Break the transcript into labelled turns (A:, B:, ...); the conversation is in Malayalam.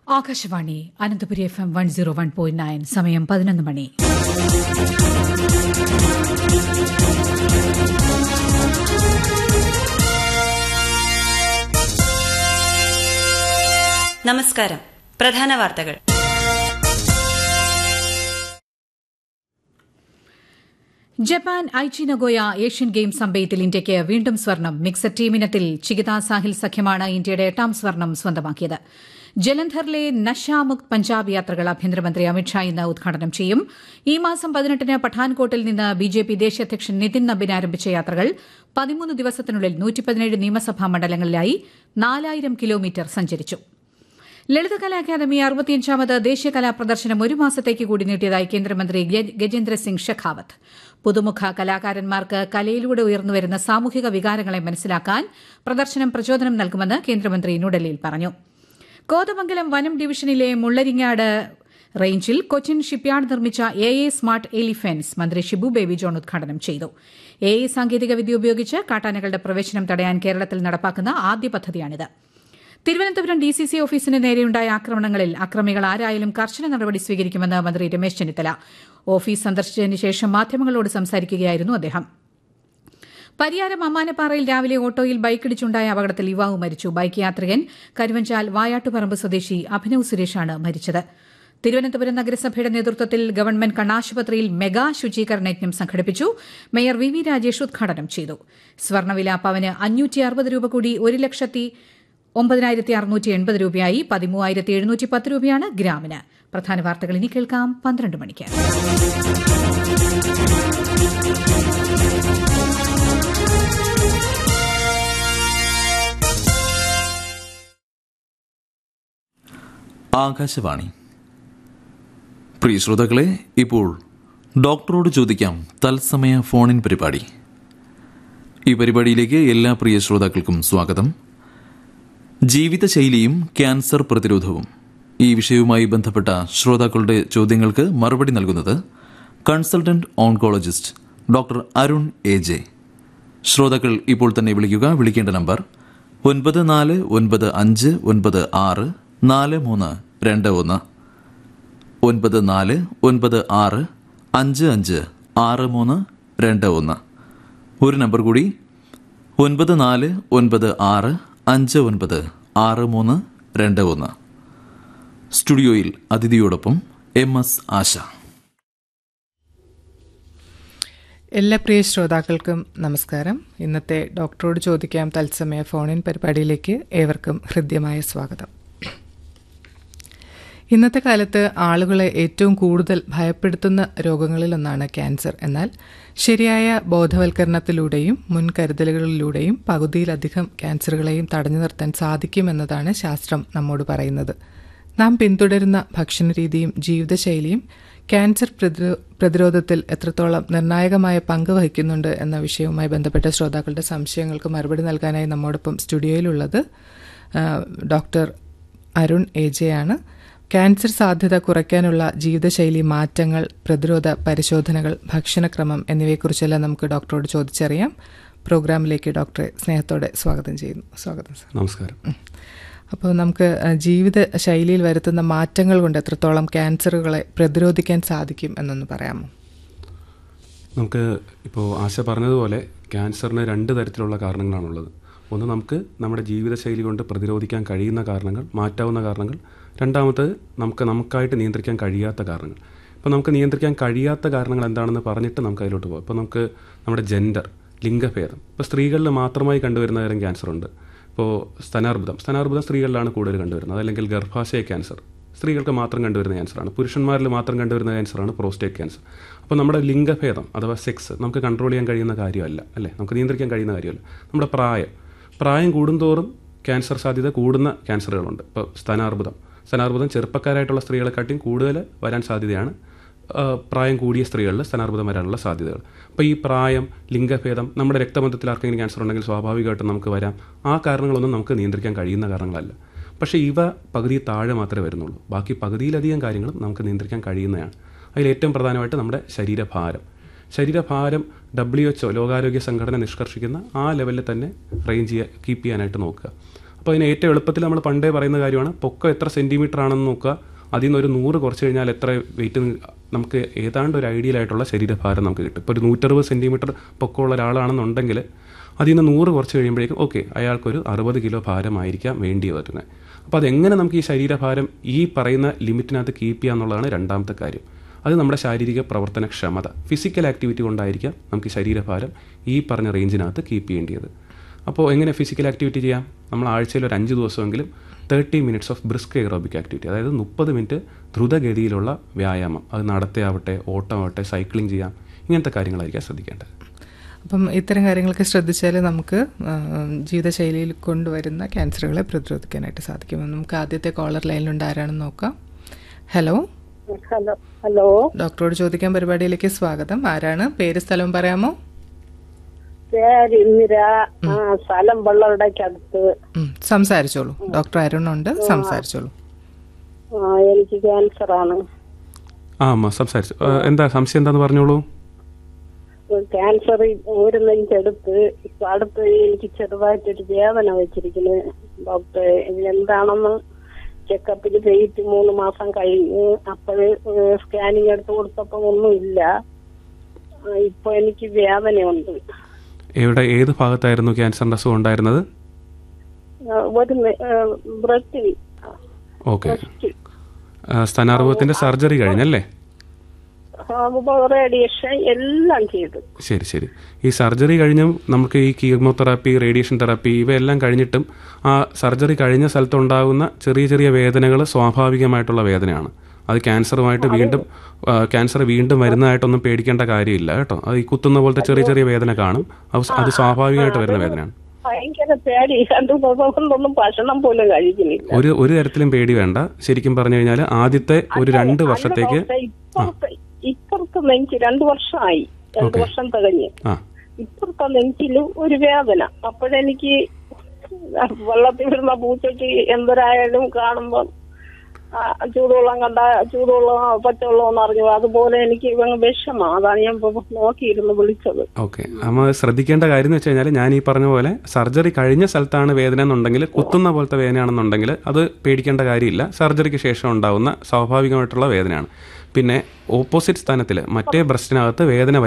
A: Akashvani Ananthapuri F M one zero one point nine സമയം പതിനൊന്ന് മണി
B: നമസ്കാരം പ്രധാന വാർത്തകൾ
A: Japan Aichi Nagoya Asian games അമ്പെയ്ത്തിൽ ഇന്ത്യയ്ക്ക് വീണ്ടും സ്വർണം മിക്സഡ് ടീമിനത്തിൽ ചികിത സാഹിൽ സഖ്യമാണ് ഇന്ത്യയുടെ എട്ടാം സ്വർണം സ്വന്തമാക്കിയത് ജലന്ധറിലെ നഷാമുക്ത് പഞ്ചാബ് യാത്രകൾ ആഭ്യന്തരമന്ത്രി അമിത്ഷാ ഇന്ന് ഉദ്ഘാടനം ചെയ്യും ഈ മാസം പതിനെട്ടിന് പഠാൻകോട്ടിൽ നിന്ന് ബിജെപി ദേശീയ അധ്യക്ഷൻ നിതിൻ നബിൻ ആരംഭിച്ച യാത്രകൾ പതിമൂന്ന് ദിവസത്തിനുള്ളിൽ നൂറ്റിപ്പതിനേഴ് നിയമസഭാ മണ്ഡലങ്ങളിലായി നാലായിരം കിലോമീറ്റർ സഞ്ചരിച്ചു ലളിതകലാ അക്കാദമി അറുപത്തിയഞ്ചാമത് ദേശീയ കലാ പ്രദർശനം ഒരു മാസത്തേക്ക് കൂടി നീട്ടിയതായി കേന്ദ്രമന്ത്രി ഗജേന്ദ്ര സിംഗ് ഷെഖാവത്ത് പുതുമുഖ കലാകാരന്മാർക്ക് കലയിലൂടെ ഉയർന്നുവരുന്ന സാമൂഹിക വികാരങ്ങളെ മനസ്സിലാക്കാൻ പ്രദർശനം പ്രചോദനം നൽകുമെന്ന് കേന്ദ്രമന്ത്രി ന്യൂഡൽഹിയിൽ പറഞ്ഞു കോതമംഗലം വനം ഡിവിഷനിലെ മുള്ളരിങ്ങാട് റേഞ്ചിൽ കൊച്ചിൻ ഷിപ്പ്യാർഡ് നിർമ്മിച്ച എ എ സ്മാർട്ട് എലിഫെൻസ് മന്ത്രി ഷിബു ബേബി ജോൺ ഉദ്ഘാടനം ചെയ്തു എ എ സാങ്കേതികവിദ്യ ഉപയോഗിച്ച് കാട്ടാനകളുടെ പ്രവേശനം തടയാൻ കേരളത്തിൽ നടപ്പാക്കുന്ന ആദ്യ പദ്ധതിയാണിത് തിരുവനന്തപുരം ഡി സി സി ഓഫീസിന് നേരെയുണ്ടായ ആക്രമണങ്ങളിൽ അക്രമികൾ ആരായാലും കർശന നടപടി സ്വീകരിക്കുമെന്ന് മന്ത്രി രമേശ് ചെന്നിത്തല ഓഫീസ് സന്ദർശിച്ചതിന് ശേഷം മാധ്യമങ്ങളോട് സംസാരിക്കുകയായിരുന്നു അദ്ദേഹം പരിയാരം അമ്മാനപ്പാറയിൽ രാവിലെ ഓട്ടോയിൽ ബൈക്കിടിച്ചുണ്ടായ അപകടത്തിൽ യുവാവ് മരിച്ചു ബൈക്ക് യാത്രികൻ കരുവഞ്ചാൽ വായാട്ടുപറമ്പ് സ്വദേശി അഭിനവ് സുരേഷാണ് മരിച്ചത് തിരുവനന്തപുരം നഗരസഭയുടെ നേതൃത്വത്തിൽ ഗവൺമെന്റ് കണ്ണാശുപത്രിയിൽ മെഗാ ശുചീകരണ യജ്ഞം സംഘടിപ്പിച്ചു മേയർ വി വി രാജേഷ് ഉദ്ഘാടനം ചെയ്തു സ്വർണ്ണവില പവന് അഞ്ഞൂറ്റി അറുപത് രൂപ കൂടി ഒരു ലക്ഷത്തി ഒമ്പതിനായിരത്തി അറുന്നൂറ്റി എൺപത് രൂപയായി പതിമൂവായിരത്തി എഴുന്നൂറ്റി പത്ത് രൂപയാണ് ഗ്രാമിന് പ്രധാന വാർത്തകൾ ഇനി കേൾക്കാം പന്ത്രണ്ട് മണിക്ക്
C: ആകാശവാണി പ്രിയ ശ്രോതാക്കളെ ഇപ്പോൾ ഡോക്ടറോട് ചോദിക്കാം തത്സമയ ഫോണിൻ പരിപാടി ഈ പരിപാടിയിലേക്ക് എല്ലാ പ്രിയ ശ്രോതാക്കൾക്കും സ്വാഗതം ജീവിതശൈലിയും ക്യാൻസർ പ്രതിരോധവും ഈ വിഷയവുമായി ബന്ധപ്പെട്ട ശ്രോതാക്കളുടെ ചോദ്യങ്ങൾക്ക് മറുപടി നൽകുന്നത് consultant oncologist doctor Arun A J ശ്രോതാക്കൾ ഇപ്പോൾ തന്നെ വിളിക്കുക വിളിക്കേണ്ട നമ്പർ ഒൻപത് നാല് ഒൻപത് അഞ്ച് ഒൻപത് ആറ് നാല് മൂന്ന് രണ്ട് ഒന്ന് ഒൻപത് നാല് ഒൻപത് ആറ് അഞ്ച് അഞ്ച് ആറ് മൂന്ന് രണ്ട് ഒന്ന് ഒരു നമ്പർ കൂടി ഒൻപത് നാല് ഒൻപത് ആറ് അഞ്ച് ഒൻപത് ആറ് മൂന്ന് രണ്ട് ഒന്ന് സ്റ്റുഡിയോയിൽ അതിഥിയോടൊപ്പം എം എസ് ആശ
D: എല്ലാ പ്രിയ ശ്രോതാക്കൾക്കും നമസ്കാരം ഇന്നത്തെ ഡോക്ടറോട് ചോദിക്കാം തത്സമയ ഫോണിൻ പരിപാടിയിലേക്ക് ഏവർക്കും ഹൃദ്യമായ സ്വാഗതം ഇന്നത്തെ കാലത്ത് ആളുകളെ ഏറ്റവും കൂടുതൽ ഭയപ്പെടുത്തുന്ന രോഗങ്ങളിലൊന്നാണ് ക്യാൻസർ എന്നാൽ ശരിയായ ബോധവൽക്കരണത്തിലൂടെയും മുൻകരുതലുകളിലൂടെയും പകുതിയിലധികം ക്യാൻസറുകളെയും തടഞ്ഞു നിർത്താൻ സാധിക്കുമെന്നതാണ് ശാസ്ത്രം നമ്മോട് പറയുന്നത് നാം പിന്തുടരുന്ന ഭക്ഷണരീതിയും ജീവിതശൈലിയും ക്യാൻസർ പ്രതിരോധത്തിൽ എത്രത്തോളം നിർണായകമായ പങ്ക് വഹിക്കുന്നുണ്ട് എന്ന വിഷയവുമായി ബന്ധപ്പെട്ട ശ്രോതാക്കളുടെ സംശയങ്ങൾക്ക് മറുപടി നൽകാനായി നമ്മോടൊപ്പം സ്റ്റുഡിയോയിലുള്ളത് ഡോക്ടർ അരുൺ എ ജെ ആണ് ക്യാൻസർ സാധ്യത കുറയ്ക്കാനുള്ള ജീവിതശൈലി മാറ്റങ്ങൾ പ്രതിരോധ പരിശോധനകൾ ഭക്ഷണക്രമം എന്നിവയെക്കുറിച്ചെല്ലാം നമുക്ക് ഡോക്ടറോട് ചോദിച്ചറിയാം പ്രോഗ്രാമിലേക്ക് ഡോക്ടറെ സ്നേഹത്തോടെ സ്വാഗതം ചെയ്യുന്നു സ്വാഗതം സർ
E: നമസ്കാരം
D: അപ്പോൾ നമുക്ക് ജീവിത ശൈലിയിൽ വരുത്തുന്ന മാറ്റങ്ങൾ കൊണ്ട് എത്രത്തോളം ക്യാൻസറുകളെ പ്രതിരോധിക്കാൻ സാധിക്കും എന്നൊന്ന് പറയാമോ
E: നമുക്ക് ഇപ്പോൾ ആശ പറഞ്ഞതുപോലെ ക്യാൻസറിന് രണ്ട് തരത്തിലുള്ള കാരണങ്ങളാണുള്ളത് ഒന്ന് നമുക്ക് നമ്മുടെ ജീവിതശൈലി കൊണ്ട് പ്രതിരോധിക്കാൻ കഴിയുന്ന കാരണങ്ങൾ മാറ്റാവുന്ന കാരണങ്ങൾ രണ്ടാമത് നമുക്ക് നമുക്കായിട്ട് നിയന്ത്രിക്കാൻ കഴിയാത്ത കാരണങ്ങൾ ഇപ്പോൾ നമുക്ക് നിയന്ത്രിക്കാൻ കഴിയാത്ത കാരണങ്ങൾ എന്താണെന്ന് പറഞ്ഞിട്ട് നമുക്ക് അതിലോട്ട് പോകാം ഇപ്പോൾ നമുക്ക് നമ്മുടെ ജെൻഡർ ലിംഗഭേദം ഇപ്പോൾ സ്ത്രീകളിൽ മാത്രമായി കണ്ടുവരുന്ന തരം ക്യാൻസർ ഉണ്ട് ഇപ്പോൾ സ്തനാർബുദം സ്തനാർബുദം സ്ത്രീകളിലാണ് കൂടുതൽ കണ്ടുവരുന്നത് അല്ലെങ്കിൽ ഗർഭാശയ ക്യാൻസർ സ്ത്രീകൾക്ക് മാത്രം കണ്ടുവരുന്ന ക്യാൻസറാണ് പുരുഷന്മാരിൽ മാത്രം കണ്ടുവരുന്ന ക്യാൻസറാണ് പ്രോസ്റ്റേറ്റ് ക്യാൻസർ അപ്പോൾ നമ്മുടെ ലിംഗഭേദം അഥവാ സെക്സ് നമുക്ക് കൺട്രോൾ ചെയ്യാൻ കഴിയുന്ന കാര്യമല്ല അല്ലേ നമുക്ക് നിയന്ത്രിക്കാൻ കഴിയുന്ന കാര്യമല്ല നമ്മുടെ പ്രായം പ്രായം കൂടുന്തോറും ക്യാൻസർ സാധ്യത കൂടുന്ന ക്യാൻസറുകളുണ്ട് ഇപ്പോൾ സ്തനാർബുദം സ്തനാർബുദം ചെറുപ്പക്കാരായിട്ടുള്ള സ്ത്രീകളെക്കാട്ടിയും കൂടുതൽ വരാൻ സാധ്യതയാണ് പ്രായം കൂടിയ സ്ത്രീകളിൽ സ്തനാർബുദം വരാനുള്ള സാധ്യതകൾ അപ്പോൾ ഈ പ്രായം ലിംഗഭേദം നമ്മുടെ രക്തബന്ധത്തിൽ ആർക്കെങ്കിലും ക്യാൻസർ ഉണ്ടെങ്കിൽ സ്വാഭാവികമായിട്ടും നമുക്ക് വരാം ആ കാരണങ്ങളൊന്നും നമുക്ക് നിയന്ത്രിക്കാൻ കഴിയുന്ന കാരണങ്ങളല്ല പക്ഷേ ഇവ പകുതി താഴെ മാത്രമേ വരുന്നുള്ളൂ ബാക്കി പകുതിയിലധികം കാര്യങ്ങളും നമുക്ക് നിയന്ത്രിക്കാൻ കഴിയുന്നതാണ് അതിൽ ഏറ്റവും പ്രധാനമായിട്ട് നമ്മുടെ ശരീരഭാരം ശരീരഭാരം ഡബ്ല്യു എച്ച് ലോകാരോഗ്യ സംഘടന നിഷ്കർഷിക്കുന്ന ആ ലെവലിൽ തന്നെ റേഞ്ച് ചെയ്യുക കീപ്പ് ചെയ്യാനായിട്ട് നോക്കുക അപ്പോൾ അതിന് ഏറ്റവും എളുപ്പത്തിൽ നമ്മൾ പണ്ടേ പറയുന്ന കാര്യമാണ് പൊക്കം എത്ര സെൻറ്റിമീറ്റർ ആണെന്ന് നോക്കുക അതിൽ നിന്ന് ഒരു നൂറ് കുറച്ച് കഴിഞ്ഞാൽ എത്ര വെയിറ്റ് നമുക്ക് ഏതാണ്ട് ഒരു ഐഡിയൽ ആയിട്ടുള്ള ശരീരഭാരം നമുക്ക് കിട്ടും ഇപ്പോൾ ഒരു നൂറ്ററുപത് സെൻറ്റിമീറ്റർ പൊക്കമുള്ള ഒരാളാണെന്നുണ്ടെങ്കിൽ അതിൽ നിന്ന് നൂറ് കുറച്ച് കഴിയുമ്പോഴേക്കും ഓക്കെ അയാൾക്കൊരു അറുപത് കിലോ ഭാരമായിരിക്കാം വേണ്ടി വരുന്നത് അപ്പോൾ അതെങ്ങനെ നമുക്ക് ഈ ശരീരഭാരം ഈ പറയുന്ന ലിമിറ്റിനകത്ത് കീപ്പ് ചെയ്യുക എന്നുള്ളതാണ് രണ്ടാമത്തെ കാര്യം അത് നമ്മുടെ ശാരീരിക പ്രവർത്തനക്ഷമത ഫിസിക്കൽ ആക്ടിവിറ്റി കൊണ്ടായിരിക്കാം നമുക്ക് ഈ ശരീരഭാരം ഈ പറഞ്ഞ റേഞ്ചിനകത്ത് കീപ്പ് ചെയ്യേണ്ടത് അപ്പോൾ എങ്ങനെ ഫിസിക്കൽ ആക്ടിവിറ്റി ചെയ്യാം നമ്മൾ ആഴ്ചയിൽ ഒരു അഞ്ച് ദിവസമെങ്കിലും thirty minutes of brisk aerobic activity അതായത് മുപ്പത് മിനിറ്റ് ദ്രുതഗതിയിലുള്ള വ്യായാമം അത് നടത്തയാവട്ടെ ഓട്ടമാവട്ടെ സൈക്ലിംഗ് ചെയ്യാം ഇങ്ങനത്തെ കാര്യങ്ങളായിരിക്കാം ശ്രദ്ധിക്കേണ്ടത്
D: അപ്പം ഇത്തരം കാര്യങ്ങളൊക്കെ ശ്രദ്ധിച്ചാൽ നമുക്ക് ആ, ജീവിതശൈലിയിൽ കൊണ്ടുവരുന്ന ക്യാൻസറുകളെ പ്രതിരോധിക്കാനായിട്ട് സാധിക്കും നമുക്ക് ആദ്യത്തെ കോളർ ലൈനിലുണ്ട് ആരാണെന്ന് നോക്കാം ഹലോ
F: ഹലോ ഹലോ
D: ഡോക്ടറോട് ചോദിക്കാൻ പരിപാടിയിലേക്ക് സ്വാഗതം ആരാണ് പേര് സ്ഥലവും പറയാമോ
F: പേര് ഇന്ദിര ആ സ്ഥലം വെള്ളവിടയ്ക്കടുത്ത്
D: ഉം, സംസാരിച്ചോളൂ ഡോക്ടർ അരുണുണ്ട് സംസാരിച്ചോളൂ
F: ആ എനിക്ക് ക്യാൻസർ ആണ്
E: ആ അമ്മ സംസാരിച്ചു ആ, എന്താ സംശയം എന്താന്ന് പറഞ്ഞോളൂ
F: ക്യാൻസർ ഒരു നെഞ്ചെടുത്ത് ഇപ്പൊ അടുത്ത് എനിക്ക് ചെറുതായിട്ടൊരു വേദന വെച്ചിരിക്കുന്നു ഡോക്ടർ എന്താണെന്ന് ചെക്കപ്പിൽ പോയിട്ട് മൂന്ന് മാസം കഴിഞ്ഞ് അപ്പോഴ് സ്കാനിങ് എടുത്ത് കൊടുത്തപ്പോ ഒന്നുമില്ല ആ, ഇപ്പൊ എനിക്ക് വേദനയുണ്ട്
E: എവിടെ ഏത് ഭാഗത്തായിരുന്നു ക്യാൻസറിൻ്റെ അസുഖം ഉണ്ടായിരുന്നത്
F: ആ, ഒരു ബ്രത്തിൽ
E: ഓക്കെ സ്ഥാനാർഭവത്തിൻ്റെ സർജറി കഴിഞ്ഞല്ലേ
F: റേഡിയേഷൻ എല്ലാം ചെയ്തു
E: ശരി ശരി ഈ സർജറി കഴിഞ്ഞും നമുക്ക് ഈ കീമോതെറാപ്പി റേഡിയേഷൻ തെറാപ്പി ഇവയെല്ലാം കഴിഞ്ഞിട്ടും ആ സർജറി കഴിഞ്ഞ സ്ഥലത്തുണ്ടാകുന്ന ചെറിയ ചെറിയ വേദനകൾ സ്വാഭാവികമായിട്ടുള്ള വേദനയാണ് അത് ക്യാൻസറുമായിട്ട് വീണ്ടും ക്യാൻസർ വീണ്ടും വരുന്നതായിട്ടൊന്നും പേടിക്കേണ്ട കാര്യമില്ല കേട്ടോ അത് ഈ കുത്തുന്ന പോലത്തെ ചെറിയ ചെറിയ വേദന കാണും അത് അത് സ്വാഭാവികമായിട്ട് വരുന്ന വേദനയാണ്
F: ഭയങ്കര പേടി രണ്ടു ദിവസം കൊണ്ടൊന്നും ഭക്ഷണം പോലും കഴിക്കുന്നില്ല
E: ഒരു ഒരു തരത്തിലും പേടി വേണ്ട ശരിക്കും പറഞ്ഞു കഴിഞ്ഞാൽ ആദ്യത്തെ ഒരു രണ്ട് വർഷത്തേക്ക്
F: പക്ഷേ ഇപ്പുറത്തെ ഇപ്പുറത്തെ നെഞ്ച് രണ്ടു വർഷമായി രണ്ടു വർഷം തികഞ്ഞ്
E: ആ
F: ഇപ്പുറത്തെ നെഞ്ചില് ഒരു വേദന അപ്പോഴെനിക്ക് വെള്ളത്തിൽ വരുന്ന പൂച്ചയ്ക്ക് എന്തരായാലും കാണുമ്പോ ആ, ചൂടുവെള്ളം കണ്ട ചൂടുവെള്ളം പച്ചവെള്ളം എന്ന് അറിഞ്ഞു അതുപോലെ എനിക്ക് ഇവങ്ങ് വിഷമാ അതാണ് ഞാൻ ഇപ്പൊ നോക്കിയിരുന്നു വിളിച്ചത്
E: ഓക്കെ നമ്മൾ ശ്രദ്ധിക്കേണ്ട കാര്യം എന്ന് വെച്ച് കഴിഞ്ഞാൽ ഞാൻ ഈ പറഞ്ഞ പോലെ സർജറി കഴിഞ്ഞ സ്ഥലത്താണ് വേദന എന്നുണ്ടെങ്കിൽ കുത്തുന്ന പോലത്തെ വേദനയാണെന്നുണ്ടെങ്കിൽ അത് പേടിക്കേണ്ട കാര്യമില്ല സർജറിക്ക് ശേഷം ഉണ്ടാവുന്ന സ്വാഭാവികമായിട്ടുള്ള വേദനയാണ് പിന്നെ ഓപ്പോസിറ്റ് സ്ഥാനത്തിൽ മറ്റേ ബ്രസ്റ്റിനകത്ത് വേദന